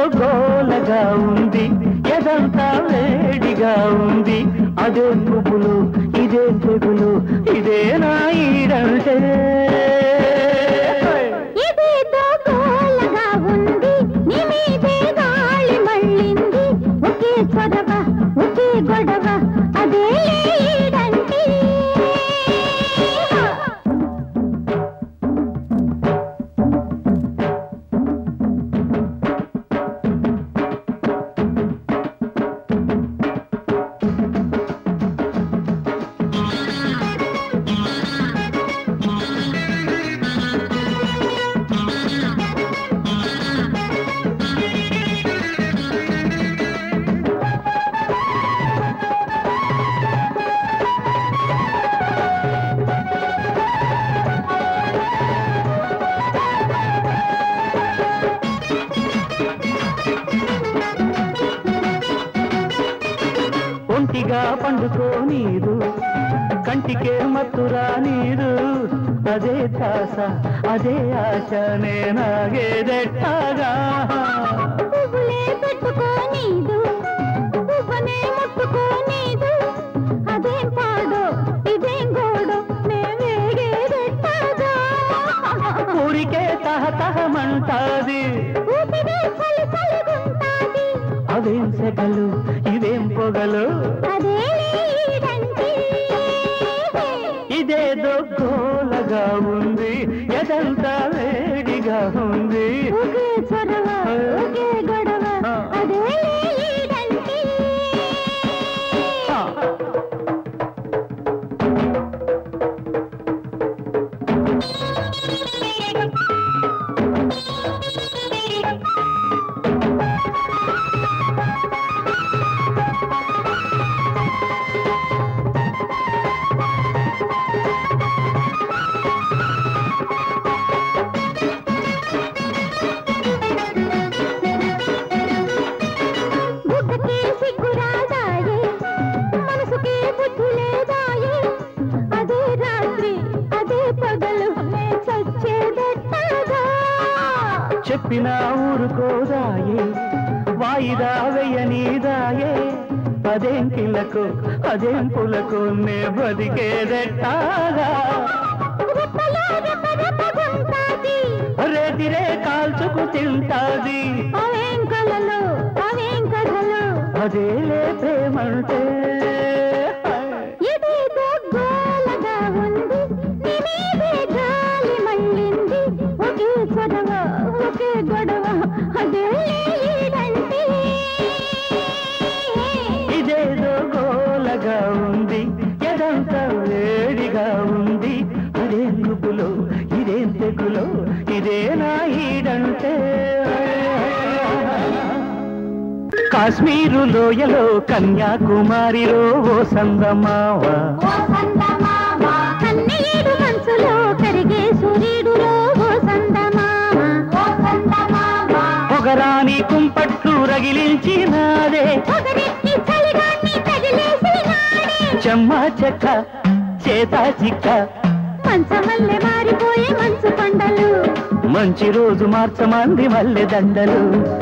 గోలగా ఉంది ఎదంతా వేడిగా ఉంది అదే పువ్వులు ఇదే తెగులు ఇదే నా ఈడంటే ఇదేదో గోలగా ఉంది నీ మీదే గాలి మళ్ళింది ఒకే చొరవ ఒకే గొడవ అదే ఈడంటే ఒంటిగా పండుకో నీరు కంటికే మత్తురా నీరు అదే తాస అదే ఆశ నేనాగేదెట్టాగా పువ్వులే పెట్టుకోనీదు పువ్వనే ముట్టుకోనీదు అదేం పాడో ఇదేం గోడో నే వేగేదెట్టాగా ఊరికే తహతహమంటాది ఊపిరే చలి చలిగుంటాది అవేం సెగలు ఇవేం పొగలు అదే ఈడంటే ఇదేదో గోలగా ఉంది ఎదంతా వేడిగా ఉంది ఒకే చొరవ ఒకే గొడవ అదే ఈడంటే ఆ. బుద్ధకే సిగ్గురాదాయే మనసుకే బుద్ధి లేదాయే అదే రాత్రి అదే పగలు నే చచ్చేదెట్టాగా చెప్పిన ఊరుకోదాయే వాయిదా వెయ్యనీదాయే అదేం కిలకు అదేం పులకు నే బతికేదెట్టాగా రెప్పలో రెపరెపగుంటాది రేతిరే కాల్చుకు తింటాది అవేం కలలు అవేం కథలు అదేలే ప్రేమంటే ఇదేదో గోలగా ఉంది నీ మీదే గాలి మళ్ళింది ఒకే చొరవ ఒకే గొడవ అదే ఈడంటే ఇదేదో గోలగా ఉంది ఎదంతా వేడిగా ఉంది అదేం గుబులో ఇదేం తెగులో ఇదే నా ఈడంటే కాశ్మీరు లోయలో కన్యాకుమారిలో ఓ సందమావ కన్నీడు మనసులో కరిగే సూర్యుడులో ఓ సందమామ పొగరాని కుంపట్లు రగిలించినాదే ఒకరికి చలిగాన్ని తగిలేసినాడే చెమ్మ చెక్క చేత చిక్క మంచమల్లె మారిపోయే మంచు కొండలు మంచి రోజు మార్చమంది మల్లె దండలు